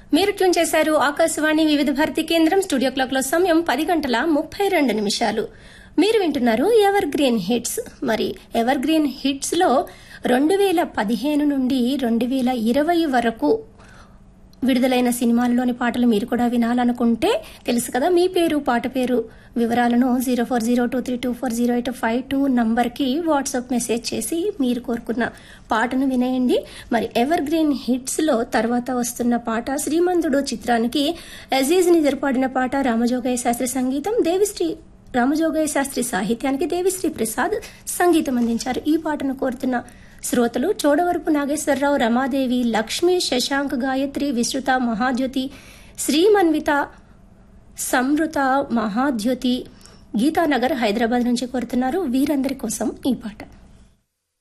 మీరు ట్యూన్ చేశారు ఆకాశవాణి వివిధ భారతి కేంద్రం స్టూడియో క్లాక్ లో సమయం పది గంటల ముప్పై రెండు నిమిషాలు మీరు వింటున్నారు ఎవర్ గ్రీన్ హిట్స్ మరి ఎవర్ గ్రీన్ హిట్స్ లో రెండు వేల పదిహేను నుండి రెండు వేల ఇరవై వరకు విడుదలైన సినిమాల్లోని పాటలు మీరు కూడా వినాలనుకుంటే తెలుసు కదా మీ పేరు పాట పేరు వివరాలను zero four zero two three two four zero eight five two నంబర్కి వాట్సాప్ మెసేజ్ చేసి మీరు కోరుకున్న పాటను వినేయండి మరి ఎవర్ గ్రీన్ హిట్స్లో తర్వాత వస్తున్న పాట శ్రీమంతుడు చిత్రానికి అజీజ్ ని పాడిన పాట రామజోగయ్య శాస్త్రి సంగీతం దేవిశ్రీ రామజోగయ్య శాస్త్రి సాహిత్యానికి దేవిశ్రీ ప్రసాద్ సంగీతం అందించారు ఈ పాటను కోరుతున్న శ్రోతలు చోడవరపు నాగేశ్వరరావు రమాదేవి లక్ష్మి శశాంక్ గాయత్రి విశ్రుత మహాజ్యోతి శ్రీమన్విత సంవృత మహాద్యోతి గీతానగర్ హైదరాబాద్ నుంచి కోరుతున్నారు వీరందరి కోసం ఈ పాట